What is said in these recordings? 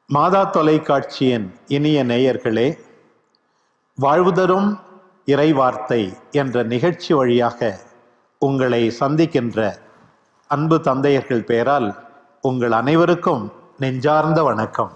மாதா தொலைக்காட்சியின் இனிய நேயர்களே வாழ்வுதரும் இறைவார்த்தை என்ற நிகழ்ச்சி வழியாக உங்களை சந்திக்கின்ற அன்பு தந்தையர்கள் பெயரால் உங்கள் அனைவருக்கும் நெஞ்சார்ந்த வணக்கம்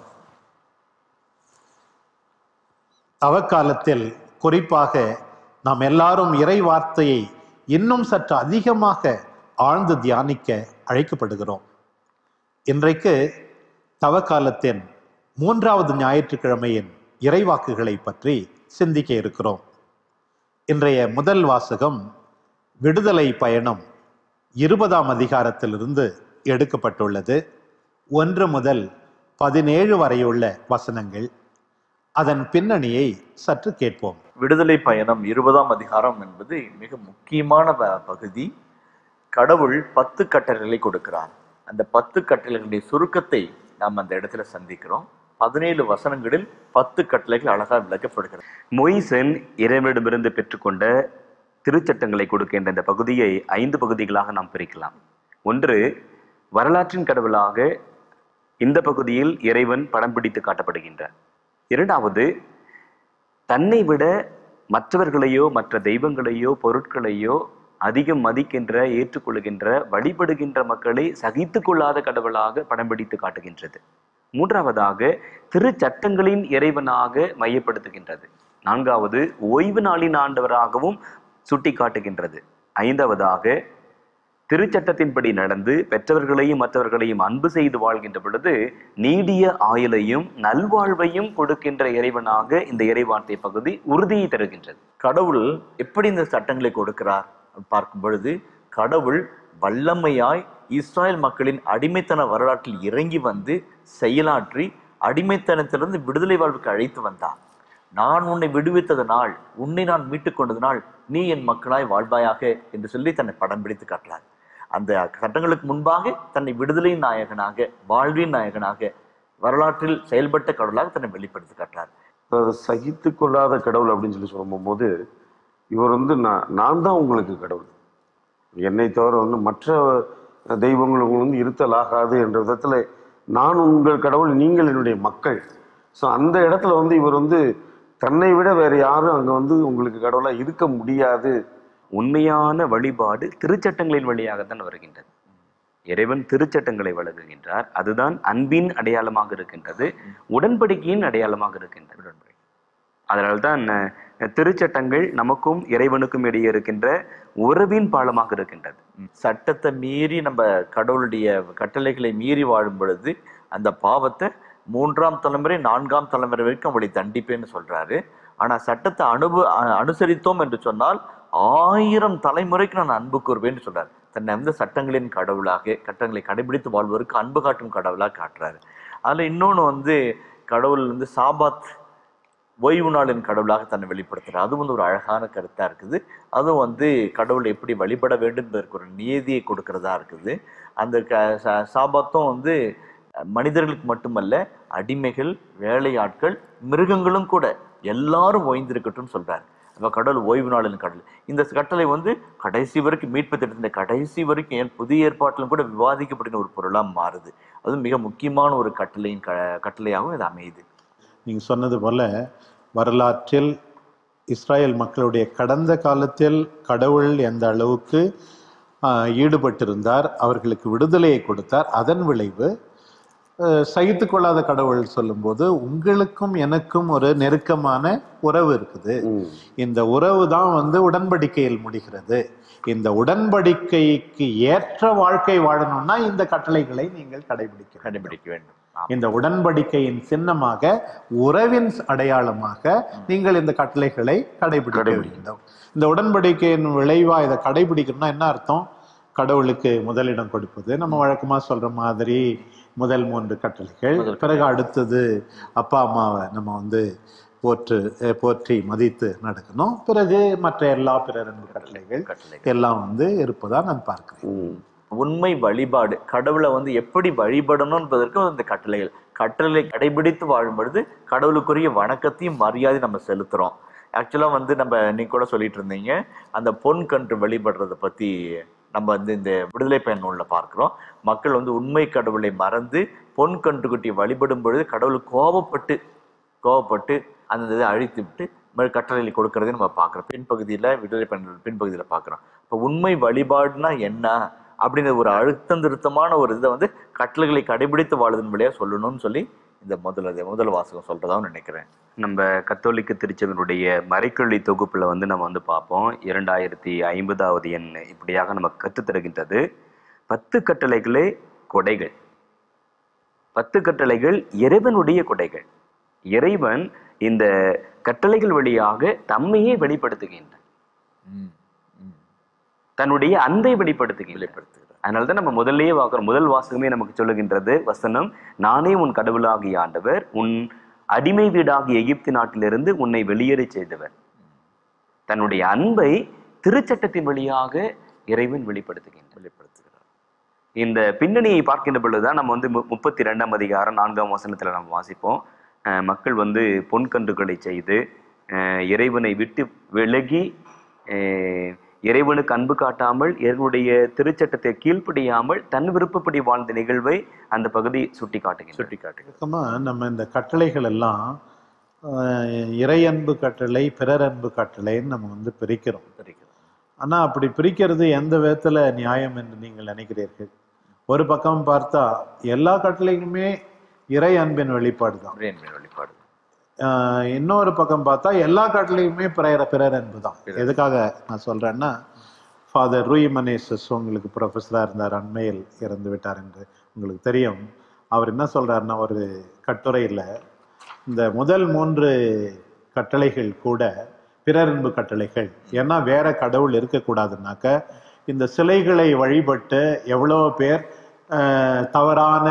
அவக்காலத்தில் குறிப்பாக நாம் எல்லாரும் இறை வார்த்தையை இன்னும் சற்று அதிகமாக ஆழ்ந்து தியானிக்க அழைக்கப்படுகிறோம் இன்றைக்கு தவக்காலத்தின் மூன்றாவது ஞாயிற்றுக்கிழமையின் இறைவாக்குகளை பற்றி சிந்திக்க இருக்கிறோம் இன்றைய முதல் வாசகம் விடுதலை பயணம் இருபதாம் அதிகாரத்திலிருந்து எடுக்கப்பட்டுள்ளது ஒன்று முதல் பதினேழு வரையுள்ள வசனங்கள் அதன் பின்னணியை சற்று கேட்போம் விடுதலை பயணம் இருபதாம் அதிகாரம் என்பது மிக முக்கியமான ப- பகுதி கடவுள் பத்து கட்டளைகளை கொடுக்கிறார் அந்த பத்து கட்டளைகளுடைய சுருக்கத்தை நாம் அந்த இடத்துல சந்திக்கிறோம் பதினேழு வசனங்களில் பத்து கட்டளைகள் அழகாக விளக்கப்படுகிறது மொய்சன் இறைவனிடமிருந்து பெற்றுக்கொண்ட திருச்சட்டங்களை கொடுக்கின்ற இந்த பகுதியை ஐந்து பகுதிகளாக நாம் பிரிக்கலாம் ஒன்று வரலாற்றின் கடவுளாக இந்த பகுதியில் இறைவன் படம் பிடித்து காட்டப்படுகின்றார் இரண்டாவது தன்னை விட மற்றவர்களையோ மற்ற தெய்வங்களையோ பொருட்களையோ அதிகம் மதிக்கின்ற ஏற்றுக்கொள்கின்ற வழிபடுகின்ற மக்களை சகித்துக் கொள்ளாத கடவுளாக படம் பிடித்து காட்டுகின்றது மூன்றாவதாக திருச்சட்டங்களின் இறைவனாக மையப்படுத்துகின்றது நான்காவது ஓய்வு நாளின் ஆண்டவராகவும் சுட்டி காட்டுகின்றது ஐந்தாவதாக திருச்சட்டத்தின்படி நடந்து பெற்றவர்களையும் மற்றவர்களையும் அன்பு செய்து வாழ்கின்ற பொழுது நீடிய ஆயுளையும் நல்வாழ்வையும் கொடுக்கின்ற இறைவனாக இந்த இறைவார்த்தை பகுதி உறுதியை தருகின்றது கடவுள் எப்படி இந்த சட்டங்களை கொடுக்கிறார் பார்க்கும் பொழுது கடவுள் வல்லமையாய் இஸ்ராயல் மக்களின் அடிமைத்தன வரலாற்றில் இறங்கி வந்து செயலாற்றி அடிமைத்தனத்திலிருந்து விடுதலை வாழ்வுக்கு அழைத்து வந்தார் நான் உன்னை விடுவித்ததனால் உன்னை நான் மீட்டுக் கொண்டதனால் நீ என் மக்களாய் வாழ்வாயாக என்று சொல்லி தன்னை படம் பிடித்து காட்டுறார் அந்த சட்டங்களுக்கு முன்பாக தன்னை விடுதலையின் நாயகனாக வாழ்வின் நாயகனாக வரலாற்றில் செயல்பட்ட கடவுளாக தன்னை வெளிப்படுத்தி காட்டுறார் அதாவது சகித்து கொள்ளாத கடவுள் அப்படின்னு சொல்லி சொல்லும்போது இவர் வந்து நான் நான் தான் உங்களுக்கு கடவுள் என்னை தவிர வந்து மற்ற தெய்வங்கள் உங்களுக்கு வந்து இருத்தலாகாது என்ற விதத்தில் நான் உங்கள் கடவுள் நீங்கள் என்னுடைய மக்கள் ஸோ அந்த இடத்துல வந்து இவர் வந்து தன்னை விட வேற யாரும் அங்கே வந்து உங்களுக்கு கடவுளாக இருக்க முடியாது உண்மையான வழிபாடு திருச்சட்டங்களின் வழியாகத்தான் வருகின்றது இறைவன் திருச்சட்டங்களை வழங்குகின்றார் அதுதான் அன்பின் அடையாளமாக இருக்கின்றது உடன்படிக்கையின் அடையாளமாக இருக்கின்றது அதனால்தான் அஹ், திருச்சட்டங்கள் நமக்கும் இறைவனுக்கும் இடையே இருக்கின்ற உறவின் பாலமாக இருக்கின்றது சட்டத்தை மீறி நம்ம கடவுளுடைய கட்டளைகளை மீறி வாழும் பொழுது அந்த பாவத்தை மூன்றாம் தலைமுறை நான்காம் தலைமுறை வரைக்கும் அவளை தண்டிப்பேன்னு சொல்றாரு ஆனா சட்டத்தை அனுப அ- அனுசரித்தோம் என்று சொன்னால் ஆயிரம் தலைமுறைக்கு நான் அன்பு கூறுவேன்னு சொல்றாரு தன்னை வந்து சட்டங்களின் கடவுளாக சட்டங்களை கடைபிடித்து வாழ்வதற்கு அன்பு காட்டும் கடவுளாக காட்டுறாரு அதுல இன்னொன்னு வந்து கடவுள் வந்து சாபாத் ஓய்வு நாளின் கடவுளாக தன்னை வெளிப்படுத்துறார் அது வந்து ஒரு அழகான கருத்தா இருக்குது அதுவும் வந்து கடவுளை எப்படி வழிபட வேண்டும் என்பதற்கு ஒரு நியதியை கொடுக்கறதா இருக்குது அந்த க ச- சாபாத்தும் வந்து மனிதர்களுக்கு மட்டுமல்ல அடிமைகள் வேலையாட்கள் மிருகங்களும் கூட எல்லாரும் ஓய்ந்திருக்கட்டும் சொல்றாரு அப்ப கடவுள் ஓய்வு நாளின் கடவுள் இந்த கட்டளை வந்து கடைசி வரைக்கும் மீட்பு திட்டத்தின் கடைசி வரைக்கும் ஏன் புதிய ஏற்பாட்டிலும் கூட விவாதிக்கப்படின ஒரு பொருளா மாறுது அது மிக முக்கியமான ஒரு கட்டளையின் க கட்டளையாகவும் இது அமையுது நீங்க சொன்னது போல வரலாற்றில் இஸ்ராயேல் மக்களுடைய கடந்த காலத்தில் கடவுள் எந்த அளவுக்கு ஆஹ், ஈடுபட்டிருந்தார் அவர்களுக்கு விடுதலையை கொடுத்தார் அதன் விளைவு அஹ், சகித்துக் கொள்ளாத கடவுள் சொல்லும்போது உங்களுக்கும் எனக்கும் ஒரு நெருக்கமான உறவு இருக்குது ம். இந்த உறவு தான் வந்து உடன்படிக்கையில் முடிகிறது இந்த உடன்படிக்கைக்கு ஏற்ற வாழ்க்கை வாழணும்னா இந்த கட்டளைகளை நீங்கள் கடைபிடிக்க வேண்டும். கடைபிடிக்க வேண்டும் ஆமா. இந்த உடன்படிக்கையின் சின்னமாக உறவின் அடையாளமாக நீங்கள் இந்த கட்டளைகளை கடைபிடிக்க கடைபிடிக்க. வேண்டும் இந்த உடன்படிக்கையின் விளைவா இதை கடைபிடிக்கணும்னா என்ன அர்த்தம் கடவுளுக்கு முதலிடம் கொடுப்பது நம்ம வழக்கமா சொல்ற மாதிரி முதல் மூன்று கட்டளைகள் முதல் பிறகு அடுத்தது அப்பா அம்மாவை நம்ம வந்து போற்று அஹ் போற்றி மதித்து நடக்கணும் பிறகு மற்ற எல்லா பிற ரெண்டு கட்டளைகள் கட்டளை எல்லாம் வந்து இருப்பதா நான் பார்க்கிறேன் ம். உண்மை வழிபாடு கடவுளை வந்து எப்படி வழிபடணும் என்பதற்கு அந்த கட்டளைகள் கட்டளை கடைபிடித்து வாழும் பொழுது கடவுளுக்குரிய வணக்கத்தையும் மரியாதை நம்ம செலுத்துறோம் ஆக்சுவலா வந்து நம்ம நீ கூட சொல்லிட்டு இருந்தீங்க அந்த பொன் கன்று வழிபடுறத பத்தி நம்ம வந்து இந்த விடுதலை பயன் நூலில் பார்க்கிறோம் மக்கள் வந்து உண்மை கடவுளை மறந்து பொன் கன்றுக்குட்டியை வழிபடும் பொழுது கடவுள் கோபப்பட்டு கோபப்பட்டு அந்த இதை அழித்து விட்டு மறு கட்டளையில் கொடுக்கறதை நம்ம பார்க்குறோம் பின்பகுதியில் விடுதலை பயன் நூல் பின்பகுதியில் பார்க்குறோம் இப்போ உண்மை வழிபாடுனா என்ன அப்படிங்கிற ஒரு அழுத்தம் திருத்தமான ஒரு இதை வந்து கட்டளைகளை கடைபிடித்து வாழுதன் வழியாக சொல்லணும்னு சொல்லி இந்த முதல் முதல் வாசகம் சொல்றதாவும் நினைக்கிறேன் நம்ம கத்தோலிக்க திருச்சபையினுடைய மறைக்கல்வி தொகுப்புல வந்து நம்ம வந்து பார்ப்போம் இரண்டாயிரத்தி ஐம்பதாவது எண் இப்படியாக நமக்கு கற்றுத் தருகின்றது பத்து கட்டளைகளே கொடைகள் பத்து கட்டளைகள் இறைவனுடைய கொடைகள் இறைவன் இந்த கட்டளைகள் வழியாக தம்மையே வெளிப்படுத்துகின்றார் ம், ம். தன்னுடைய அன்பை வெளிப்படுத்துகின்றார் வெளிப்படுத்துகிறார் அதனால தான் நம்ம முதல்லயே பார்க்குறோம் முதல் வாசகமே நமக்கு சொல்லுகின்றது வசனம் நானே உன் கடவுளாகிய ஆண்டவர் உன் அடிமை வீடாகிய எகிப்து நாட்டிலிருந்து உன்னை வெளியேறச் செய்தவர் தன்னுடைய அன்பை திருச்சட்டத்தின் வழியாக இறைவன் வெளிப்படுத்துகின்றார் வெளிப்படுத்துகிறார் இந்த பின்னணியை பார்க்கின்ற பொழுதுதான் நம்ம வந்து மு- முப்பத்தி ரெண்டாம் அதிகாரம் நான்காம் வசனத்துல நம்ம வாசிப்போம் அஹ் மக்கள் வந்து பொன்கன்றுகளை செய்து அஹ் இறைவனை விட்டு விலகி அஹ் இறைவனுக்கு அன்பு காட்டாமல் இறைவனுடைய திருச்சட்டத்தை கீழ்ப்படியாமல் தன் விருப்பப்படி வாழ்ந்த நிகழ்வை அந்த பகுதி சுட்டி காட்டுகின்றது சுட்டி காட்டுகிறார் வழக்கமா நம்ம இந்த கட்டளைகள் எல்லாம் ஆஹ், இறை அன்பு கட்டளை பிறர் அன்பு கட்டளைன்னு நம்ம வந்து பிரிக்கிறோம் தெரிகிறது ஆனா அப்படி பிரிக்கிறது எந்த விதத்துல நியாயம் என்று நீங்கள் நினைக்கிறீர்கள் ஒரு பக்கம் பார்த்தா எல்லா கட்டளைகளுமே இறை அன்பின் வெளிப்பாடு தான் இறைவனின் வெளிப்பாடு ஆஹ் இன்னொரு பக்கம் பார்த்தா எல்லா கட்டளையுமே பிறர் பிறர் அன்பு தான் எதுக்காக நான் சொல்றேன்னா ஃபாதர் ரூய் மனேசஸ் உங்களுக்கு ப்ரொஃபஸராக இருந்தார் அண்மையில் இறந்து விட்டார் என்று உங்களுக்கு தெரியும் அவர் என்ன சொல்றாருன்னா ஒரு கட்டுரையில் இந்த முதல் மூன்று கட்டளைகள் கூட பிறர் அன்பு கட்டளைகள் ஏன்னா வேற கடவுள் இருக்கக்கூடாதுன்னாக்க இந்த சிலைகளை வழிபட்டு எவ்வளோ பேர் ஆஹ், தவறான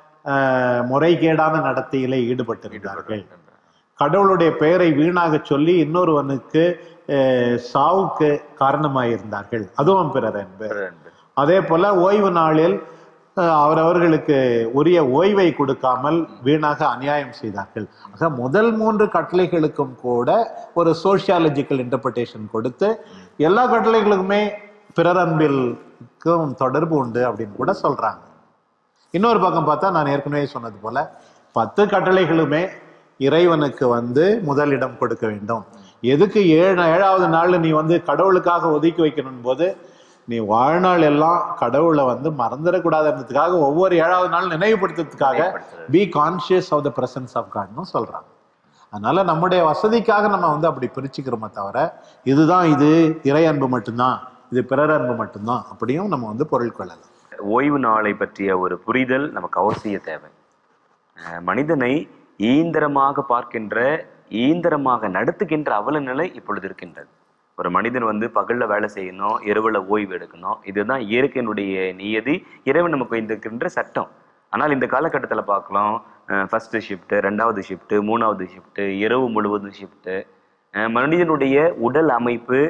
ஆஹ், முறைகேடான நடத்தையில ஈடுபட்டிருந்தார்கள் கடவுளுடைய பெயரை வீணாக சொல்லி இன்னொருவனுக்கு அஹ், சாவுக்கு காரணமாயிருந்தார்கள் அதுவும் பிறர் அன்பு பிறர் அன்பு அதே போல ஓய்வு நாளில் அஹ், அவரவர்களுக்கு உரிய ஓய்வை கொடுக்காமல் வீணாக அநியாயம் செய்தார்கள் ஆக முதல் மூன்று கட்டளைகளுக்கும் கூட ஒரு சோஷியாலஜிக்கல் இன்டர்பிரிட்டேஷன் கொடுத்து எல்லா கட்டளைகளுக்குமே பிறர் அன்பிற்கும் தொடர்பு உண்டு அப்படின்னு கூட சொல்றாங்க இன்னொரு பக்கம் பார்த்தா நான் ஏற்கனவே சொன்னது போல பத்து கட்டளைகளுமே இறைவனுக்கு வந்து முதலிடம் கொடுக்க வேண்டும் எதுக்கு ஏழு ஏழாவது நாள் நீ வந்து கடவுளுக்காக ஒதுக்கி வைக்கணும் போது நீ வாழ்நாள் எல்லாம் கடவுளை வந்து மறந்துடக்கூடாதுன்றதுக்காக ஒவ்வொரு ஏழாவது நாள் நினைவுபடுத்துறதுக்காக நினைவுபடுத்துறது. Be conscious of the presence of காட்னு சொல்றாங்க அதனால நம்முடைய வசதிக்காக நம்ம வந்து அப்படி பிரிச்சுக்கிறோமே தவிர இதுதான் இது இறை அன்பு மட்டும்தான் இது பிறர் அன்பு மட்டும்தான் அப்படியும் நம்ம வந்து பொருள் கொள்ளலாம் ஓய்வு நாளை பற்றிய ஒரு புரிதல் நமக்கு அவசிய தேவை அஹ் மனிதனை ஈந்திரமாக பார்க்கின்ற ஈந்திரமாக நடத்துகின்ற அவல நிலை இப்பொழுது இருக்கின்றது ஒரு மனிதன் வந்து பகல்ல வேலை செய்யணும் இரவுல ஓய்வு எடுக்கணும் இதுதான் இயற்கையினுடைய நியதி இறைவன் நமக்கு வைத்திருக்கின்ற சட்டம் ஆனால் இந்த காலகட்டத்துல பார்க்கலாம் ஃபர்ஸ்ட் ஷிஃப்ட் ரெண்டாவது ஷிஃப்ட் மூணாவது ஷிஃப்ட் இரவு முழுவதும் ஷிஃப்ட் மனிதனுடைய உடல் அமைப்பு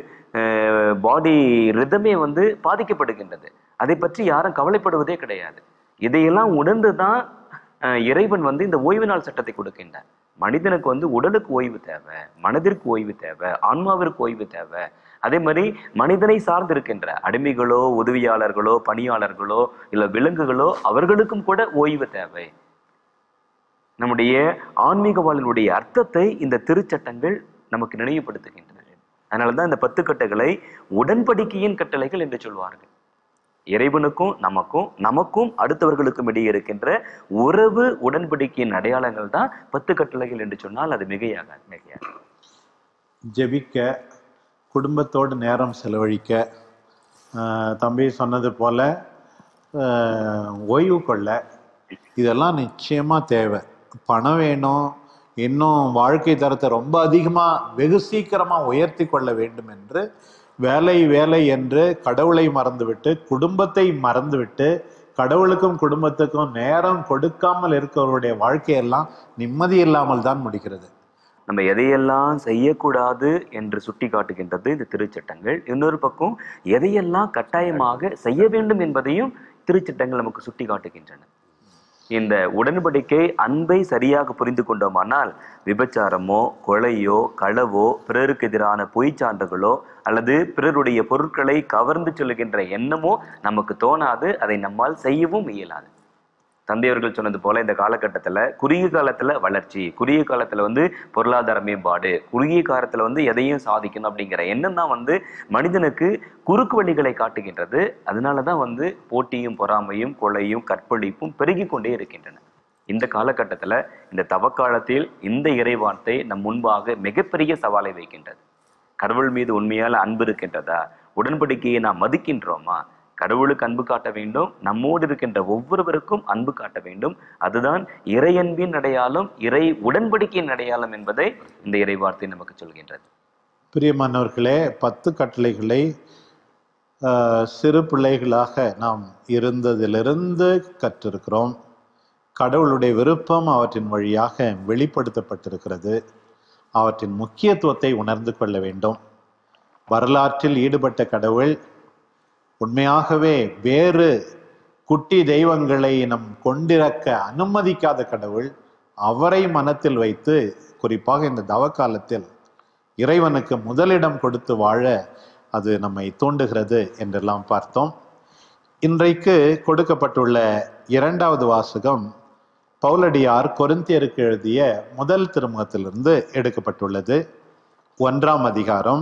பாடி ரிதமே வந்து பாதிக்கப்படுகின்றது அதை பற்றி யாரும் கவலைப்படுவதே கிடையாது இதையெல்லாம் உணர்ந்து தான் அஹ், இறைவன் வந்து இந்த ஓய்வு நாள் சட்டத்தை கொடுக்கின்றார் மனிதனுக்கு வந்து உடலுக்கு ஓய்வு தேவை மனதிற்கு ஓய்வு தேவை ஆன்மாவிற்கு ஓய்வு தேவை அதே மாதிரி மனிதனை சார்ந்து இருக்கின்ற அடிமைகளோ உதவியாளர்களோ பணியாளர்களோ இல்ல விலங்குகளோ அவர்களுக்கும் கூட ஓய்வு தேவை நம்முடைய ஆன்மீக வாழ்வினுடைய அர்த்தத்தை இந்த திருச்சட்டங்கள் நமக்கு நினைவுபடுத்துகின்றன அதனாலதான் இந்த பத்து கட்டளைகளை உடன்படிக்கையின் கட்டளைகள் என்று சொல்வார்கள் இறைவனுக்கும் நமக்கும் நமக்கும் அடுத்தவர்களுக்கும் இடையே இருக்கின்ற உறவு உடன்படிக்கையின் அடையாளங்கள் தான் பத்து கட்டளைகள் என்று சொன்னால் அது மிகையாகாது மிகையாக ஜெபிக்க குடும்பத்தோடு நேரம் செலவழிக்க ஆஹ் தம்பி சொன்னது போல ஆஹ் ஓய்வு கொள்ள இதெல்லாம் நிச்சயமா தேவை பணம் வேணும் இன்னும் வாழ்க்கை தரத்தை ரொம்ப அதிகமா வெகு சீக்கிரமா உயர்த்தி கொள்ள வேண்டும் என்று வேலை வேலை என்று கடவுளை மறந்துவிட்டு குடும்பத்தை மறந்துவிட்டு கடவுளுக்கும் குடும்பத்துக்கும் நேரம் கொடுக்காமல் இருக்கிறவருடைய வாழ்க்கையெல்லாம் நிம்மதி இல்லாமல் தான் முடிகிறது நம்ம எதையெல்லாம் செய்யக்கூடாது என்று சுட்டி காட்டுகின்றது இந்த திருச்சட்டங்கள் இன்னொரு பக்கம் எதையெல்லாம் கட்டாயமாக செய்ய வேண்டும் என்பதையும் திருச்சட்டங்கள் நமக்கு சுட்டி காட்டுகின்றன இந்த உடன்படிக்கை அன்பை சரியாக புரிந்து கொண்டோமானால் விபச்சாரமோ கொலையோ களவோ பிறருக்கு எதிரான பொய்ச் சான்றுகளோ அல்லது பிறருடைய பொருட்களை கவர்ந்து செல்கின்ற எண்ணமோ நமக்கு தோணாது அதை நம்மால் செய்யவும் இயலாது தந்தையர்கள் சொன்னது போல இந்த காலகட்டத்துல குறுகிய காலத்துல வளர்ச்சி குறுகிய காலத்துல வந்து பொருளாதார மேம்பாடு குறுகிய காலத்துல வந்து எதையும் சாதிக்கணும் அப்படிங்கிற எண்ணம் தான் வந்து மனிதனுக்கு குறுக்கு வழிகளை காட்டுகின்றது அதனாலதான் வந்து போட்டியும் பொறாமையும் கொலையும் கற்பழிப்பும் பெருகி கொண்டே இருக்கின்றன இந்த காலகட்டத்துல இந்த தவக்காலத்தில் இந்த இறைவார்த்தை நம் முன்பாக மிகப்பெரிய சவாலை வைக்கின்றது கடவுள் மீது உண்மையால அன்பு இருக்கின்றதா உடன்படிக்கையை நாம் மதிக்கின்றோமா கடவுளுக்கு அன்பு காட்ட வேண்டும் நம்மோடு இருக்கின்ற ஒவ்வொருவருக்கும் அன்பு காட்ட வேண்டும் அதுதான் இறையன்பின் அடையாளம் இறை உடன்படிக்கையின் அடையாளம் என்பதை இந்த இறைவார்த்தை நமக்கு சொல்கின்றது பிரியமானவர்களே பத்து கட்டளைகளை ஆஹ், சிறு பிள்ளைகளாக நாம் இருந்ததிலிருந்து கற்றிருக்கிறோம் கடவுளுடைய விருப்பம் அவற்றின் வழியாக வெளிப்படுத்தப்பட்டிருக்கிறது அவற்றின் முக்கியத்துவத்தை உணர்ந்து கொள்ள வேண்டும் வரலாற்றில் ஈடுபட்ட கடவுள் உண்மையாகவே வேறு குட்டி தெய்வங்களை நம் கொண்டிருக்க அனுமதிக்காத கடவுள் அவரை மனத்தில் வைத்து குறிப்பாக இந்த தவக்காலத்தில் இறைவனுக்கு முதலிடம் கொடுத்து வாழ அது நம்மை தூண்டுகிறது என்றெல்லாம் பார்த்தோம் இன்றைக்கு கொடுக்கப்பட்டுள்ள இரண்டாவது வாசகம் பவுலடியார் கொரிந்தியருக்கு எழுதிய முதல் திருமுகத்திலிருந்து எடுக்கப்பட்டுள்ளது ஒன்றாம் அதிகாரம்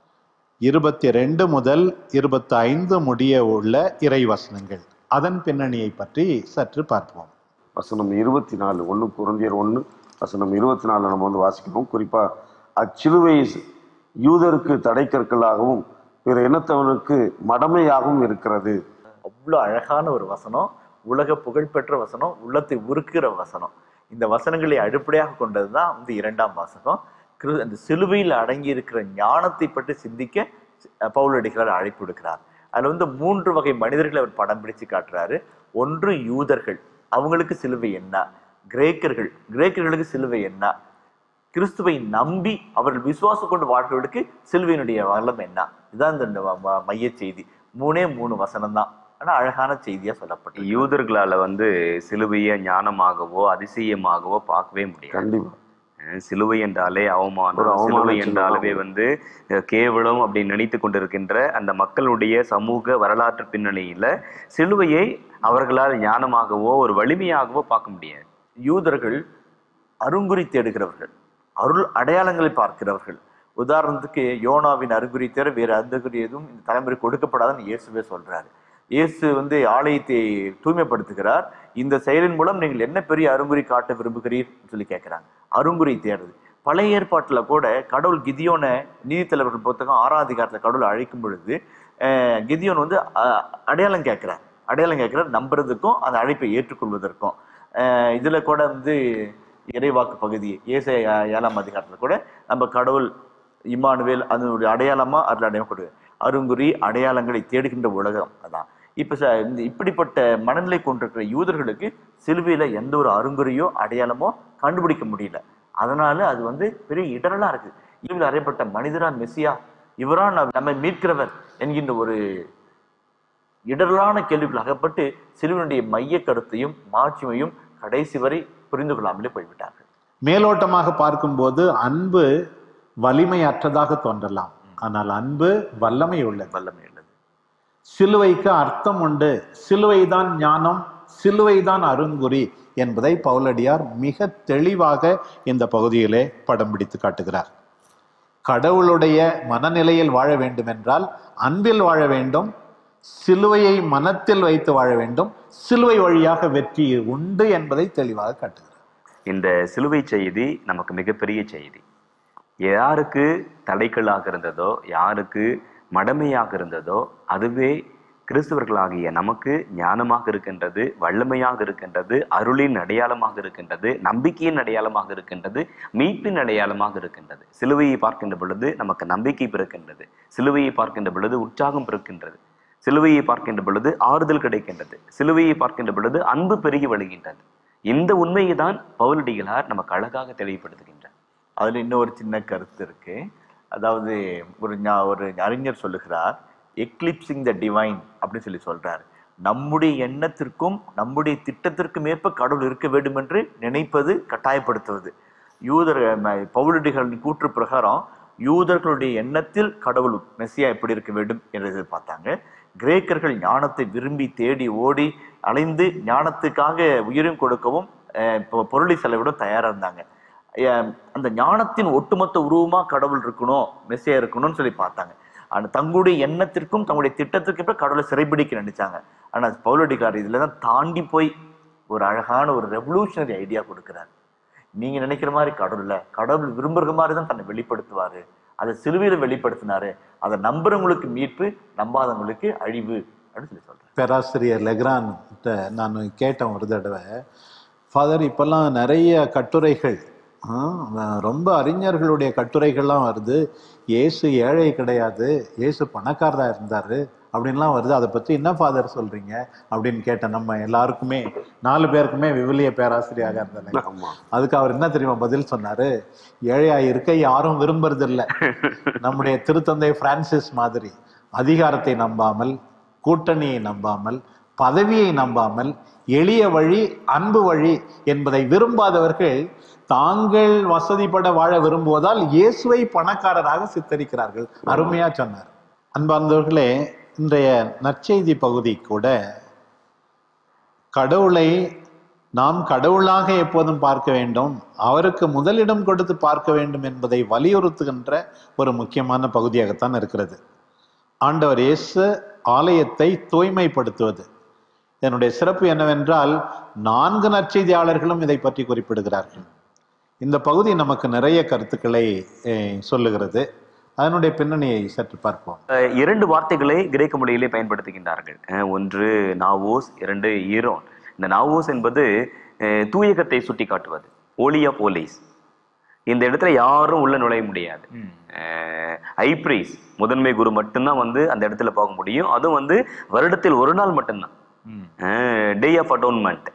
இருபத்தி ரெண்டு முதல் இருபத்தி ஐந்து முடிய உள்ள இறைவசனங்கள் அதன் பின்னணியை பற்றி சற்று பார்ப்போம் வசனம் இருபத்தி நாலு ஒன்று குருந்தியர் ஒன்று வசனம் இருபத்தி நாலு நம்ம வந்து வாசிக்கணும் குறிப்பாக அச்சிலுவை யூதருக்கு தடைக்கற்களாகவும் பிற இனத்தவனுக்கு மடமையாகவும் இருக்கிறது அவ்வளோ அழகான ஒரு வசனம் உலக புகழ்பெற்ற வசனம் உள்ளத்தை உருக்குற வசனம் இந்த வசனங்களை அடிப்படையாக கொண்டது தான் வந்து இரண்டாம் வாசகம் கிரு அந்த சிலுவையில் அடங்கி இருக்கிற ஞானத்தை பற்றி சிந்திக்க அஹ், பவுல் அடிக்கிறார் அழைப்பு விடுக்கிறார் அதுல வந்து மூன்று வகை மனிதர்களை அவர் படம் பிடிச்சு காட்டுறாரு ஒன்று யூதர்கள் அவங்களுக்கு சிலுவை என்ன கிரேக்கர்கள் கிரேக்கர்களுக்கு சிலுவை என்ன கிறிஸ்துவை நம்பி அவர்கள் விசுவாசம் கொண்டு வாழ்றவர்களுக்கு சிலுவையினுடைய வளம் என்ன இதுதான் இந்த ம- ம- மைய செய்தி மூணே மூணு வசனம் தான் ஆனா அழகான செய்தியா சொல்லப்பட்டிருக்கு யூதர்களால வந்து சிலுவையை ஞானமாகவோ அதிசயமாகவோ பார்க்கவே முடியாது கண்டிப்பா அஹ் சிலுவை என்றாலே ஒரு அவமானம் அவமான சிலுவை சிலுவை. என்றாலே வந்து அஹ், கேவலம் அப்படின்னு நினைத்து கொண்டிருக்கின்ற அந்த மக்களுடைய சமூக வரலாற்று பின்னணியில சிலுவையை அவர்களால் ஞானமாகவோ ஒரு வலிமையாகவோ பார்க்க முடியாது யூதர்கள் அருங்குறி தேடுகிறவர்கள் அருள் அடையாளங்களை பார்க்கிறவர்கள் உதாரணத்துக்கு யோனாவின் அருங்குறி தவிர வேறு அருங்குறி எதுவும் இந்த தலைமுறை கொடுக்கப்படாதுன்னு இயேசுவே சொல்றாரு இயேசு வந்து ஆலயத்தை தூய்மைப்படுத்துகிறார் இந்த செயலின் மூலம் நீங்கள் என்ன பெரிய அருங்குறி காட்ட விரும்புகிறீர் சொல்லி கேட்கிறாங்க அருங்குறி தேடுறது பழைய ஏற்பாட்டுல கூட கடவுள் கிதியோனை நீதித்தலைவர்கள் புத்தகம் ஆறாம் அதிகாரத்துல கடவுள் அழைக்கும் பொழுது அஹ், கிதியோன் வந்து அஹ், அடையாளம் கேட்கிறார் அடையாளம் கேட்கிறார் நம்புறதுக்கும் அந்த அழைப்பை ஏற்றுக்கொள்வதற்கும் அஹ், இதுல கூட வந்து இறைவாக்கு பகுதி ஏசை ஏழாம் அதிகாரத்துல கூட நம்ம கடவுள் இம்மானுவேல் அதனுடைய அடையாளமா அதுல அடையாளம் கொடு அருங்குறி அடையாளங்களை தேடுகின்ற உலகம் அதான் இப்ப ச- இந்த இப்படிப்பட்ட மனநிலை கொண்டிருக்கிற யூதர்களுக்கு சிலுவையில எந்த ஒரு அருங்குறியோ அடையாளமோ கண்டுபிடிக்க முடியல அதனால அது வந்து பெரிய இடரலா இருக்கு இதில் அறையப்பட்ட மனிதரா மெஸ்ஸியா இவரா நம்- நம்மை மீட்கிறவர் என்கின்ற ஒரு இடரலான கேள்விகள் அகப்பட்டு சிலுவனுடைய மைய கருத்தையும் மாட்சிமையும் கடைசி வரை புரிந்து கொள்ளாமலே போய்விட்டார்கள் மேலோட்டமாக பார்க்கும்போது அன்பு வலிமையற்றதாக தோன்றலாம் ஆனால் அன்பு வல்லமை உள்ளது வல்லமை உள்ளது சிலுவைக்கு அர்த்தம் உண்டு சிலுவைதான் ஞானம் சிலுவைதான் அருங்குறி என்பதை பவுலடியார் மிக தெளிவாக இந்த பகுதியிலே படம் பிடித்து காட்டுகிறார் கடவுளுடைய மனநிலையில் வாழ வேண்டும் என்றால் அன்பில் வாழ வேண்டும் சிலுவையை மனத்தில் வைத்து வாழ வேண்டும் சிலுவை வழியாக வெற்றி உண்டு என்பதை தெளிவாக காட்டுகிறார் இந்த சிலுவை செய்தி நமக்கு மிகப்பெரிய செய்தி யாருக்கு தடைக்கல்லாக இருந்ததோ யாருக்கு மடமையாக இருந்ததோ அதுவே கிறிஸ்தவர்களாகிய நமக்கு ஞானமாக இருக்கின்றது வல்லமையாக இருக்கின்றது அருளின் அடையாளமாக இருக்கின்றது நம்பிக்கையின் அடையாளமாக இருக்கின்றது மீட்பின் அடையாளமாக இருக்கின்றது சிலுவையை பார்க்கின்ற பொழுது நமக்கு நம்பிக்கை பிறக்கின்றது சிலுவையை பார்க்கின்ற பொழுது உற்சாகம் பிறக்கின்றது சிலுவையை பார்க்கின்ற பொழுது ஆறுதல் கிடைக்கின்றது சிலுவையை பார்க்கின்ற பொழுது அன்பு பெருகி வழிகின்றது இந்த உண்மையை தான் பவுலடிகளார் நமக்கு அழகாக தெளிவுபடுத்துகின்றார் அதுல இன்னொரு சின்ன கருத்து இருக்கு அதாவது ஒரு ஞா- ஒரு அறிஞர் சொல்லுகிறார் எக்லிப்சிங் த டிவைன் அப்படின்னு சொல்லி சொல்றாரு நம்முடைய எண்ணத்திற்கும் நம்முடைய திட்டத்திற்கும் ஏற்ப கடவுள் இருக்க வேண்டும் என்று நினைப்பது கட்டாயப்படுத்துவது யூதர் ம- பவுலடிகளின் கூற்று பிரகாரம் யூதர்களுடைய எண்ணத்தில் கடவுள் மெஸ்ஸியா எப்படி இருக்க வேண்டும் என்று எதிர்பார்த்தாங்க கிரேக்கர்கள் ஞானத்தை விரும்பி தேடி ஓடி அலைந்து ஞானத்துக்காக உயிரும் கொடுக்கவும் அஹ், பொ- பொருளை செலவிடும் தயாரா இருந்தாங்க அஹ், அந்த ஞானத்தின் ஒட்டுமொத்த உருவமா கடவுள் இருக்கணும் மெஸ்ஸியா இருக்கணும்னு சொல்லி பார்த்தாங்க ஆனா தங்களுடைய எண்ணத்திற்கும் தங்களுடைய திட்டத்திற்கும் ஏற்ப கடவுளை சிறைபிடிக்க நினைச்சாங்க ஆனா பவுலடிகார் இதுல தான் தாண்டி போய் ஒரு அழகான ஒரு ரெவல்யூஷனரி ஐடியா கொடுக்கிறார் நீங்க நினைக்கிற மாதிரி கடவுள் இல்ல கடவுள் விரும்புற மாதிரி தான் தன்னை வெளிப்படுத்துவாரு அதை சிலுவையில வெளிப்படுத்தினாரு அதை நம்புறவங்களுக்கு மீட்பு நம்பாதவங்களுக்கு அழிவு அப்படின்னு சொல்லி சொல்றேன் பேராசிரியர் லெக்ரான் கிட்ட நான் கேட்டேன் ஒரு தடவை ஃபாதர் இப்போல்லாம் நிறைய கட்டுரைகள் ஆ, ரொம்ப அறிஞர்களுடைய கட்டுரைகள்லாம் வருது இயேசு ஏழை கிடையாது இயேசு பணக்காரராக இருந்தார் அப்படின்லாம் வருது அதை பற்றி என்ன ஃபாதர் சொல்கிறீங்க அப்படின்னு கேட்டேன் நம்ம எல்லாருக்குமே நாலு பேருக்குமே விவிலிய பேராசிரியராக இருந்தாங்க ஆமா அதுக்கு அவர் என்ன தெரியுமா பதில் சொன்னாரு ஏழையா இருக்க யாரும் விரும்புறதில்ல நம்முடைய திருத்தந்தை பிரான்சிஸ் மாதிரி அதிகாரத்தை நம்பாமல் கூட்டணியை நம்பாமல் பதவியை நம்பாமல் எளிய வழி அன்பு வழி என்பதை விரும்பாதவர்கள் தாங்கள் வசதிப்பட வாழ விரும்புவதால் இயேசுவை பணக்காரராக சித்தரிக்கிறார்கள் அருமையா சொன்னார் அன்பார்ந்தவர்களே இன்றைய நற்செய்தி பகுதி கூட கடவுளை நாம் கடவுளாக எப்போதும் பார்க்க வேண்டும் அவருக்கு முதலிடம் கொடுத்து பார்க்க வேண்டும் என்பதை வலியுறுத்துகின்ற ஒரு முக்கியமான பகுதியாகத்தான் இருக்கிறது ஆண்டவர் இயேசு ஆலயத்தை தூய்மைப்படுத்துவது இதனுடைய சிறப்பு என்னவென்றால் நான்கு நற்செய்தியாளர்களும் இதை பற்றி குறிப்பிடுகிறார்கள் இந்த பகுதி நமக்கு நிறைய கருத்துக்களை அஹ், சொல்லுகிறது அதனுடைய பின்னணியை சற்று பார்ப்போம் அஹ் இரண்டு வார்த்தைகளை கிரேக்க மொழியிலே பயன்படுத்துகின்றார்கள் அஹ் ஒன்று நாவோஸ் இரண்டு ஈரோன் இந்த நாவோஸ் என்பது அஹ் தூயகத்தை சுட்டி காட்டுவது ஓலியா போலீஸ் இந்த இடத்துல யாரும் உள்ள நுழைய முடியாது ஐப்ரீஸ் முதன்மை குரு மட்டும்தான் வந்து அந்த இடத்துல போக முடியும் அதுவும் வந்து வருடத்தில் ஒரு நாள் மட்டும்தான் டே ஆஃப் அட்டோன்மெண்ட்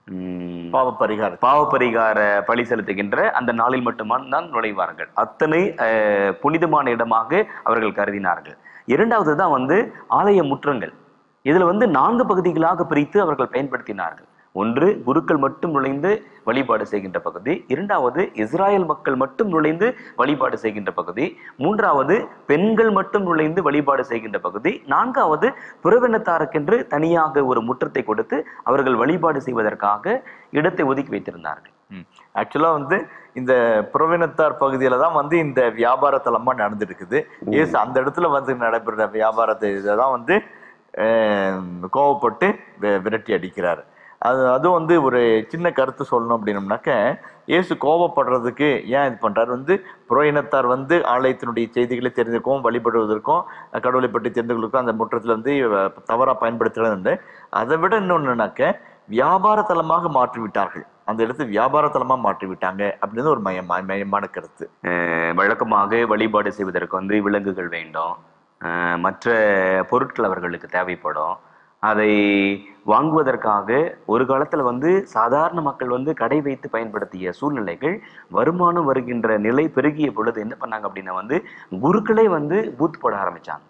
பாவ பரிகாரம் பாவ பரிகார பழி செலுத்துகின்ற அந்த நாளில் மட்டும்தான் தான் நுழைவார்கள் அத்தனை அஹ், புனிதமான இடமாக அவர்கள் கருதினார்கள் இரண்டாவது தான் வந்து ஆலய முற்றங்கள் இதுல வந்து நான்கு பகுதிகளாக பிரித்து அவர்கள் பயன்படுத்தினார்கள் ஒன்று குருக்கள் மட்டும் நுழைந்து வழிபாடு செய்கின்ற பகுதி இரண்டாவது இஸ்ராயல் மக்கள் மட்டும் நுழைந்து வழிபாடு செய்கின்ற பகுதி மூன்றாவது பெண்கள் மட்டும் நுழைந்து வழிபாடு செய்கின்ற பகுதி நான்காவது புறவினத்தாருக்கென்று தனியாக ஒரு முற்றத்தை கொடுத்து அவர்கள் வழிபாடு செய்வதற்காக இடத்தை ஒதுக்கி வைத்திருந்தார்கள் ஆக்சுவலா வந்து இந்த புறவினத்தார் பகுதியில தான் வந்து இந்த வியாபார தலமா நடந்துருக்குது ஏசு அந்த இடத்துல வந்து நடைபெற வியாபாரத்தை தான் வந்து ஆஹ், கோவப்பட்டு வி- விரட்டி அடிக்கிறார் அது அதுவும் வந்து ஒரு சின்ன கருத்து சொல்லணும் அப்படின்னம்னாக்க இயேசு கோபப்படுறதுக்கு ஏன் இது பண்றாரு வந்து புற இனத்தார் வந்து ஆலயத்தினுடைய செய்திகளை தெரிஞ்சுக்கவும் வழிபடுவதற்கும் கடவுளை பற்றி தெரிந்து கொள்வதற்கும் அந்த முற்றத்துல வந்து அஹ், தவறா பயன்படுத்துறது அதை விட இன்னொன்னுனாக்க வியாபார தலமாக மாற்றி விட்டார்கள் அந்த இடத்தை வியாபார தலமா மாற்றி விட்டாங்க அப்படின்னு ஒரு மையம் மையமான கருத்து அஹ் வழக்கமாக வழிபாடு செய்வதற்கு வந்து விலங்குகள் வேண்டும் அஹ் மற்ற பொருட்கள் அவர்களுக்கு தேவைப்படும் அதை வாங்குவதற்காக ஒரு காலத்துல வந்து சாதாரண மக்கள் வந்து கடை வைத்து பயன்படுத்திய சூழ்நிலைகள் வருமானம் வருகின்ற நிலை பெருகிய பொழுது என்ன பண்ணாங்க அப்படின்னா வந்து குருக்களே வந்து பூத் போட ஆரம்பிச்சாங்க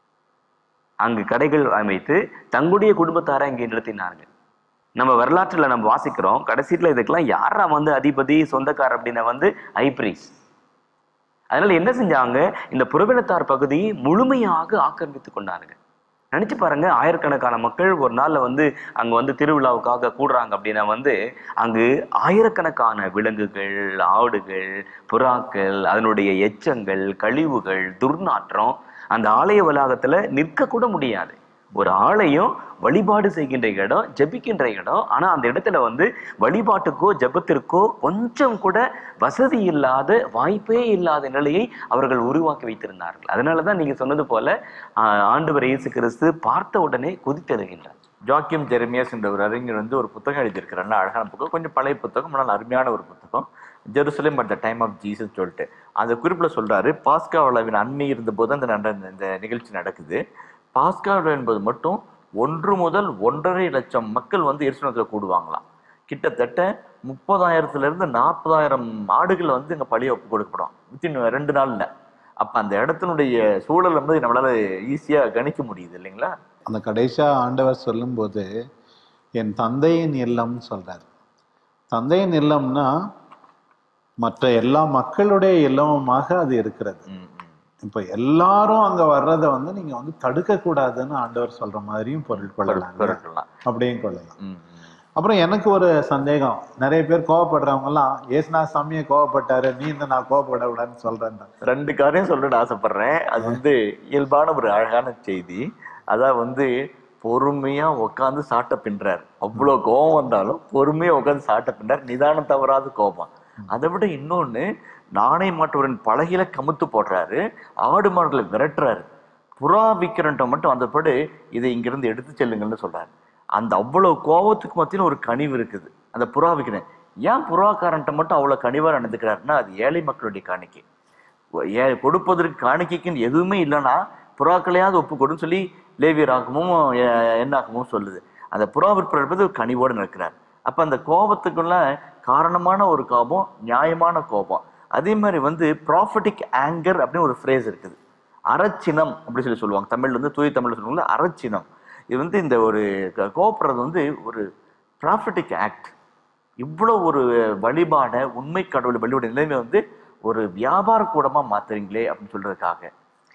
அங்கு கடைகள் அமைத்து தங்களுடைய குடும்பத்தாரை அங்கே நிறுத்தினார்கள் நம்ம வரலாற்றுல நம்ம வாசிக்கிறோம் கடைசியில இதுக்கெல்லாம் யாரா வந்து அதிபதி சொந்தக்கார் அப்படின்னா வந்து ஐப்ரீஸ் அதனால என்ன செஞ்சாங்க இந்த புறவினத்தார் பகுதியை முழுமையாக ஆக்கிரமித்து கொண்டார்கள் நினைச்சு பாருங்க ஆயிரக்கணக்கான மக்கள் ஒரு நாள்ல வந்து அங்க வந்து திருவிழாவுக்காக கூடுறாங்க அப்படின்னா வந்து அங்கு ஆயிரக்கணக்கான விலங்குகள் ஆடுகள் புறாக்கள் அதனுடைய எச்சங்கள் கழிவுகள் துர்நாற்றம் அந்த ஆலய வளாகத்துல நிற்க கூட முடியாது ஒரு ஆலயம் வழிபாடு செய்கின்ற இடம் ஜெபிக்கின்ற இடம் ஆனா அந்த இடத்துல வந்து வழிபாட்டுக்கோ ஜெபத்திற்கோ கொஞ்சம் கூட வசதி இல்லாத வாய்ப்பே இல்லாத நிலையை அவர்கள் உருவாக்கி வைத்திருந்தார்கள் அதனாலதான் நீங்க சொன்னது போல ஆஹ், ஆண்டவர் இயேசு கிறிஸ்து பார்த்த உடனே குதித்தெழுகின்றார் ஜாக்கியம் ஜெரமியாஸ் என்ற ஒரு அறிஞர் வந்து ஒரு புத்தகம் எழுதியிருக்கிறார் நல்ல அழகான புத்தகம் கொஞ்சம் பழைய புத்தகம் ஆனால் அருமையான ஒரு புத்தகம் Jerusalem at the time of Jesus சொல்லிட்டு அந்த குறிப்பில் சொல்றாரு பாஸ்கா விழாவின் அன்னை இருந்தபோது அந்த நட இந்த நிகழ்ச்சி நடக்குது பாஸ்கா விழா என்பது மட்டும் ஒன்று முதல் ஒன்றரை லட்சம் மக்கள் வந்து எரிசனத்தில் கூடுவாங்களாம் கிட்டத்தட்ட முப்பதாயிரத்துல இருந்து நாற்பதாயிரம் ஆடுகள் வந்து இங்க பழிய ஒப்பு கொடுக்கப்படும் வித்தின் ரெண்டு நாள்ல அப்ப அந்த இடத்தினுடைய சூழல் வந்து நம்மளால ஈஸியா கணிக்க முடியுது இல்லைங்களா அந்த கடைசியா ஆண்டவர் சொல்லும்போது என் தந்தையின் இல்லம்னு சொல்றாரு தந்தையின் இல்லம்னா மற்ற எல்லா மக்களுடைய இல்லமுமாக அது இருக்கிறது ம், ம். இப்போ எல்லாரும் அங்க வர்றதை வந்து நீங்க வந்து தடுக்க கூடாதுன்னு ஆண்டவர் சொல்ற மாதிரியும் பொருள் கொள்ளலாம் பொருட்கள்லாம். அப்படியும் கொள்ளலாம் ம், ம். அப்புறம் எனக்கு ஒரு சந்தேகம் நிறைய பேர் கோவப்படுறவங்க எல்லாம் ஏசுனா சாமியை கோவப்பட்டாரு நீ இந்த நான் கோவப்பட விடான்னு சொல்றேன் ரெண்டு காரியம் சொல்லணும்னு ஆசைப்படுறேன் அது வந்து இயல்பான ஒரு அழகான செய்தி அதான் வந்து பொறுமையா உட்காந்து சாட்டை பின்றார் அவ்வளவு கோபம் வந்தாலும் பொறுமையா உட்காந்து சாட்டை பின்றார் நிதானம் தவறாத கோபம் அதை விட இன்னொன்னு நாணய மாட்டவரின் பலகையில கமுத்து போடுறாரு ஆடு மாடுகளை விரட்டுறாரு புறா விக்கிறன்ட்ட மட்டும் வந்தபடி இதை இங்கிருந்து எடுத்து செல்லுங்கள்னு சொல்றாரு அந்த அவ்வளவு கோபத்துக்கு மத்தியில ஒரு கனிவு இருக்குது அந்த புறா விக்கிறேன் ஏன் புறாக்காரன்ட்ட மட்டும் அவ்வளவு கனிவா நடந்துக்கிறாருன்னா அது ஏழை மக்களுடைய காணிக்கை ஏ கொடுப்பதற்கு காணிக்கைக்குன்னு எதுவுமே இல்லைன்னா புறாக்களையாவது ஒப்பு கொடுன்னு சொல்லி லேவியராகமும் எ- என்னாகமும் சொல்லுது அந்த புறா விற்பவர் என்பது ஒரு கனிவோடு நடக்கிறார் அப்ப அந்த கோபத்துக்குள்ள காரணமான ஒரு கோபம் நியாயமான கோபம் அதே மாதிரி வந்து ப்ராஃபட்டிக் ஆங்கர் அப்படின்னு ஒரு ஃப்ரேஸ் இருக்குது அறச்சினம் அப்படி சொல்லி சொல்லுவாங்க தமிழ்ல வந்து தூய தமிழ்ல சொல்லுவாங்க அறச்சினம் இது வந்து இந்த ஒரு க- கோபப்படுறது வந்து ஒரு ப்ராஃபட்டிக் ஆக்ட் இவ்வளோ ஒரு வழிபாட உண்மை கடவுளை வழிபாடு நிலைமை வந்து ஒரு வியாபார கூடமா மாத்துறீங்களே அப்படின்னு சொல்றதுக்காக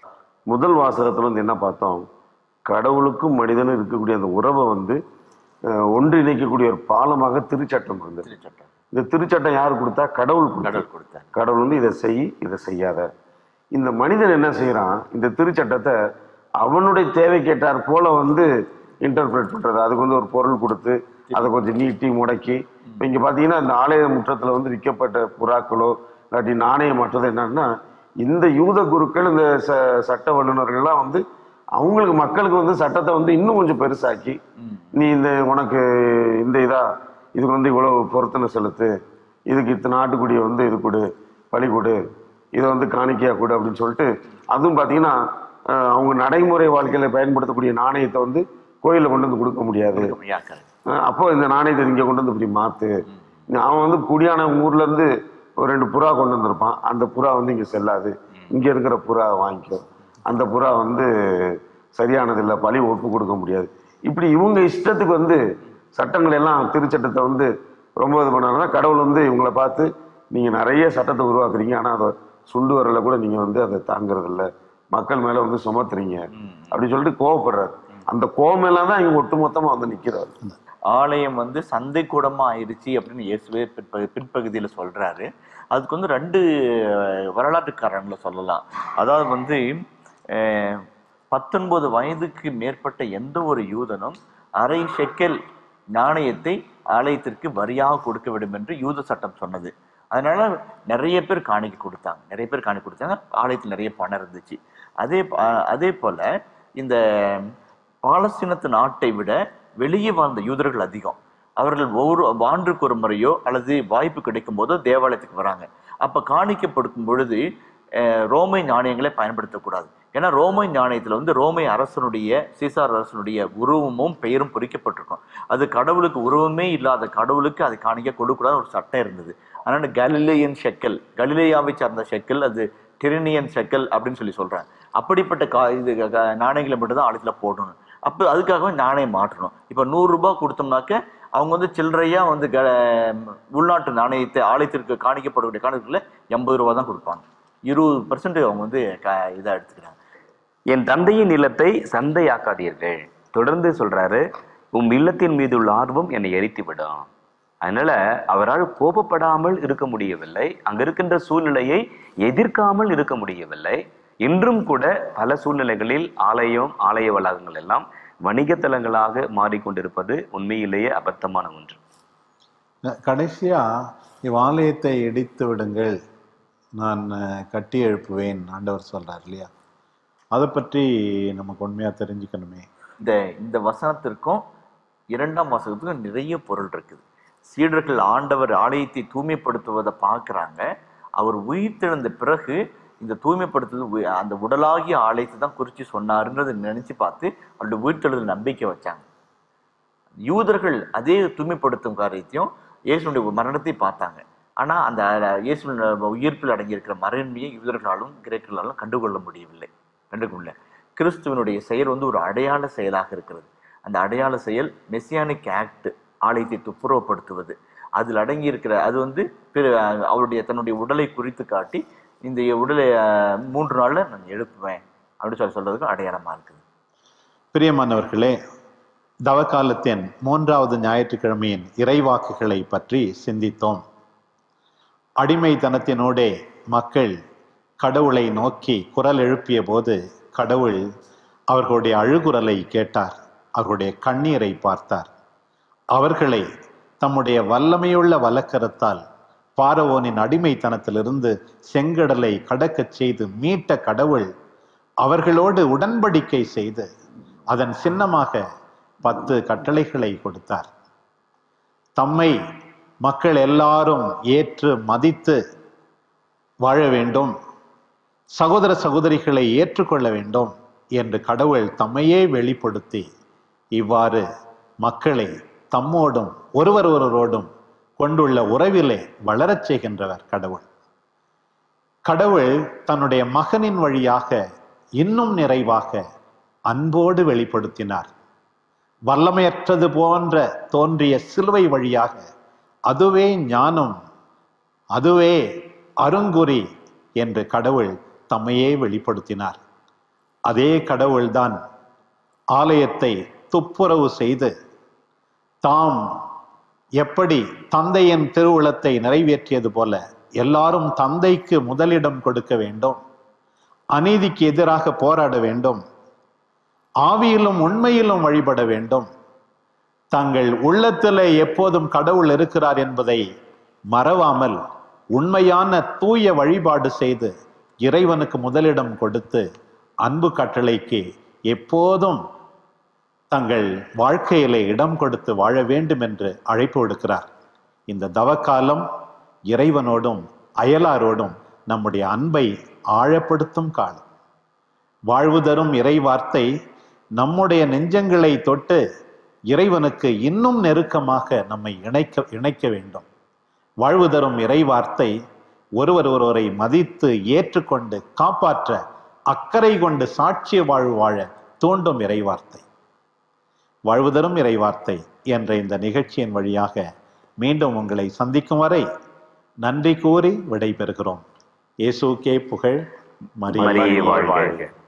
முதல் வாசகத்துல வந்து என்ன பார்த்தோம் கடவுளுக்கும் மனிதனும் இருக்கக்கூடிய அந்த உறவை வந்து அஹ், ஒன்றிணைக்கக்கூடிய ஒரு பாலமாக திருச்சட்டம் இருந்தது திருச்சட்டம் இந்த திருச்சட்டம் யார் கொடுத்தா கடவுள் கொடுத்தார் கடவுள் கொடுத்தார் கடவுள் வந்து இதை செய் இதை செய்யாத இந்த மனிதன் என்ன செய்யறான் இந்த திருச்சட்டத்தை அவனுடைய தேவைக்கேட்டார் போல வந்து இன்டர்பிரேட் பண்றது அதுக்கு வந்து ஒரு பொருள் கொடுத்து அதை கொஞ்சம் நீட்டி முடக்கி இப்போ இங்க பாத்தீங்கன்னா இந்த ஆலய முற்றத்துல வந்து விற்கப்பட்ட புறாக்களோ இல்லாட்டி நாணயம் மற்றது என்னன்னா இந்த யூத குருக்கள் இந்த ச சட்ட வல்லுநர்கள்லாம் வந்து அவங்களுக்கு மக்களுக்கு வந்து சட்டத்தை வந்து இன்னும் கொஞ்சம் பெருசாக்கி ம். நீ இந்த உனக்கு இந்த இதா இதுக்கு வந்து இவ்வளவு பொருத்தனை செலுத்து இதுக்கு இத்தனை ஆட்டுக்குடியை வந்து இது கொடு பலி கொடு இதை வந்து காணிக்கையா கொடு அப்படின்னு சொல்லிட்டு அதுவும் பார்த்தீங்கன்னா அஹ், அவங்க நடைமுறை வாழ்க்கையில பயன்படுத்தக்கூடிய நாணயத்தை வந்து கோயிலில் கொண்டு வந்து கொடுக்க முடியாது யாக்கள். அஹ், அப்போ இந்த நாணயத்தை இங்கே கொண்டு வந்து இப்படி மாத்து அவன் வந்து குடியான ஊர்ல இருந்து ஒரு ரெண்டு புறா கொண்டு வந்திருப்பான் அந்த புறா வந்து இங்க செல்லாது இங்க இருக்கிற புறா வாங்கிக்கோ அந்த புறா வந்து சரியானது இல்லை பழி ஒப்பு கொடுக்க முடியாது இப்படி இவங்க இஷ்டத்துக்கு வந்து சட்டங்கள் எல்லாம் திருச்சட்டத்தை வந்து ரொம்ப இது பண்ணாங்கன்னா கடவுள் வந்து இவங்களை பார்த்து நீங்க நிறைய சட்டத்தை உருவாக்குறீங்க ஆனா அதை சுண்டு வரல கூட நீங்க வந்து அதை தாங்குறது இல்ல மக்கள் மேல வந்து சுமத்துறீங்க அப்படின்னு சொல்லிட்டு கோவப்படுறாரு அந்த கோவம் எல்லாம் தான் இவங்க ஒட்டுமொத்தமா வந்து நிக்கிறாரு ஆலயம் வந்து சந்தை கூடமா ஆயிடுச்சு அப்படின்னு இயேசுவே பிற்ப பிற்பகுதியில சொல்றாரு அதுக்கு வந்து ரெண்டு அஹ், வரலாற்று காரணங்களை சொல்லலாம் அதாவது வந்து அஹ், பத்தொன்பது வயதுக்கு மேற்பட்ட எந்த ஒரு யூதனும் அரை ஷெக்கெல் நாணயத்தை ஆலயத்திற்கு வரியாக கொடுக்க வேண்டும் என்று யூத சட்டம் சொன்னது அதனால நிறைய பேர் காணிக்கை கொடுத்தாங்க நிறைய பேர் காணிக்கை கொடுத்தாங்க ஆலயத்தில் நிறைய பணம் இருந்துச்சு அதே ப- அஹ், அதே போல இந்த பாலஸ்தீனத்து நாட்டை விட வெளியே வாழ்ந்த யூதர்கள் அதிகம் அவர்கள் ஒவ்வொரு ஆண்டுக்கு ஒரு முறையோ அல்லது வாய்ப்பு கிடைக்கும் போதோ தேவாலயத்துக்கு வராங்க அப்ப காணிக்கப்படுக்கும் பொழுது அஹ், ரோமை நாணயங்களை பயன்படுத்தக்கூடாது ஏன்னா ரோமை நாணயத்துல வந்து ரோமை அரசனுடைய சீசார் அரசனுடைய உருவமும் பெயரும் பொறிக்கப்பட்டிருக்கும் அது கடவுளுக்கு உருவமே இல்லாத கடவுளுக்கு அது காணிக்க கொடுக்கூடாது ஒரு சட்டம் இருந்தது அதனால கலிலேயன் ஷெக்கல் கலிலேயாவை சார்ந்த ஷெக்கல் அது டிரினியன் ஷெக்கல் அப்படின்னு சொல்லி சொல்றாங்க அப்படிப்பட்ட கா இது க- க- நாணயங்களை மட்டும் தான் ஆலயத்துல போடணும் அப்போ அதுக்காகவே நாணயம் மாற்றணும் இப்போ நூறு ரூபாய் கொடுத்தோம்னாக்க அவங்க வந்து சில்லறையா வந்து க உள்நாட்டு நாணயத்தை ஆலயத்திற்கு காணிக்கப்படக்கூடிய காணிக்கல எண்பது ரூபா தான் கொடுப்பாங்க இருபது பர்சன்ட் அவங்க வந்து க இதாக எடுத்துக்கிறாங்க என் தந்தையின் இல்லத்தை சந்தையாக்காதீர்கள் தொடர்ந்து சொல்றாரு உம் இல்லத்தின் மீது உள்ள ஆர்வம் என்னை எரித்து விடும் அதனால அவரால் கோபப்படாமல் இருக்க முடியவில்லை அங்க இருக்கின்ற சூழ்நிலையை எதிர்க்காமல் இருக்க முடியவில்லை இன்றும் கூட பல சூழ்நிலைகளில் ஆலயம் ஆலய வளாகங்கள் எல்லாம் வணிகத்தலங்களாக மாறிக்கொண்டிருப்பது உண்மையிலேயே அபத்தமான ஒன்று கடைசியா இவ்வாலயத்தை இடித்து விடுங்கள் நான் அஹ், கட்டி எழுப்புவேன் ஆண்டவர் சொல்றார் இல்லையா அதை பற்றி நமக்கு உண்மையா தெரிஞ்சுக்கணுமே இந்த இந்த வசனத்திற்கும் இரண்டாம் வசனத்துக்கும் நிறைய பொருள் இருக்குது சீடர்கள் ஆண்டவர் ஆலயத்தை தூய்மைப்படுத்துவதை பார்க்குறாங்க அவர் உயிர்த்தெழுந்த பிறகு இந்த தூய்மைப்படுத்துவது உ- அந்த உடலாகிய ஆலயத்தை தான் குறித்து சொன்னாருன்றதை நினைச்சு பார்த்து அவருடைய உயிர்த்தெழுதல் நம்பிக்கை வச்சாங்க யூதர்கள் அதே தூய்மைப்படுத்தும் காரியத்தையும் இயேசுடைய மரணத்தை பார்த்தாங்க ஆனா அந்த இயேசுவின் உயிர்ப்பில் அடங்கியிருக்கிற மறைமையை யூதர்களாலும் கிரேக்கர்களாலும் கண்டுகொள்ள முடியவில்லை கண்டுகொள்ள கிறிஸ்துவனுடைய செயல் வந்து ஒரு அடையாள செயலாக இருக்கிறது அந்த அடையாள செயல் மெசியானிக் ஆக்ட் ஆலயத்தை துப்புரவுப்படுத்துவது அதில் அடங்கி இருக்கிற அது வந்து பிற அவருடைய தன்னுடைய உடலை குறித்து காட்டி இந்த உடலை அஹ், மூன்று நாள்ல நான் எழுப்புவேன் அப்படின்னு சொல்லி சொல்றதுக்கு அடையாளமா இருக்குது பிரியமானவர்களே தவக்காலத்தின் மூன்றாவது ஞாயிற்றுக்கிழமையின் இறைவாக்குகளை பற்றி சிந்தித்தோம் அடிமைத்தனத்தினோடே மக்கள் கடவுளை நோக்கி குரல் எழுப்பிய போது கடவுள் அவர்களுடைய அழுகுரலை கேட்டார் அவர்களுடைய கண்ணீரை பார்த்தார் அவர்களை தம்முடைய வல்லமையுள்ள வலக்கரத்தால் பாரவோனின் அடிமைத்தனத்திலிருந்து செங்கடலை கடக்கச் செய்து மீட்ட கடவுள் அவர்களோடு உடன்படிக்கை செய்து அதன் சின்னமாக பத்து கட்டளைகளை கொடுத்தார் தம்மை மக்கள் எல்லாரும் ஏற்று மதித்து வாழ வேண்டும் சகோதர சகோதரிகளை ஏற்றுக்கொள்ள வேண்டும் என்று கடவுள் தம்மையே வெளிப்படுத்தி இவ்வாறு மக்களை தம்மோடும் ஒருவர் ஒருவரோடும் கொண்டுள்ள உறவிலே வளரச் செய்கின்றவர் கடவுள் கடவுள் தன்னுடைய மகனின் வழியாக இன்னும் நிறைவாக அன்போடு வெளிப்படுத்தினார் வல்லமையற்றது போன்ற தோன்றிய சிலுவை வழியாக அதுவே ஞானம் அதுவே அருங்குறி என்று கடவுள் தம்மையே வெளிப்படுத்தினார் அதே கடவுள்தான் ஆலயத்தை துப்புரவு செய்து தாம் எப்படி தந்தையின் திருவுளத்தை நிறைவேற்றியது போல எல்லாரும் தந்தைக்கு முதலிடம் கொடுக்க வேண்டும் அநீதிக்கு எதிராக போராட வேண்டும் ஆவியிலும் உண்மையிலும் வழிபட வேண்டும் தங்கள் உள்ளத்திலே எப்போதும் கடவுள் இருக்கிறார் என்பதை மறவாமல் உண்மையான தூய வழிபாடு செய்து இறைவனுக்கு முதலிடம் கொடுத்து அன்பு கட்டளைக்கு எப்போதும் தங்கள் வாழ்க்கையிலே இடம் கொடுத்து வாழ வேண்டும் என்று அழைப்பு விடுக்கிறார் இந்த தவக்காலம் இறைவனோடும் அயலாரோடும் நம்முடைய அன்பை ஆழப்படுத்தும் காலம் வாழ்வு தரும் இறை வார்த்தை நம்முடைய நெஞ்சங்களை தொட்டு இறைவனுக்கு இன்னும் நெருக்கமாக நம்மை இணைக்க இணைக்க வேண்டும் வாழ்வு தரும் இறை வார்த்தை ஒருவர் ஒருவரை மதித்து ஏற்றுக்கொண்டு காப்பாற்ற அக்கறை கொண்டு சாட்சிய வாழ்வு வாழ தூண்டும் இறை வார்த்தை வாழ்வு தரும் இறை வார்த்தை என்ற இந்த நிகழ்ச்சியின் வழியாக மீண்டும் உங்களை சந்திக்கும் வரை நன்றி கூறி விடைபெறுகிறோம் இயேசுக்கே புகழ் மரியே மரியே வாழ்க. வாழ்க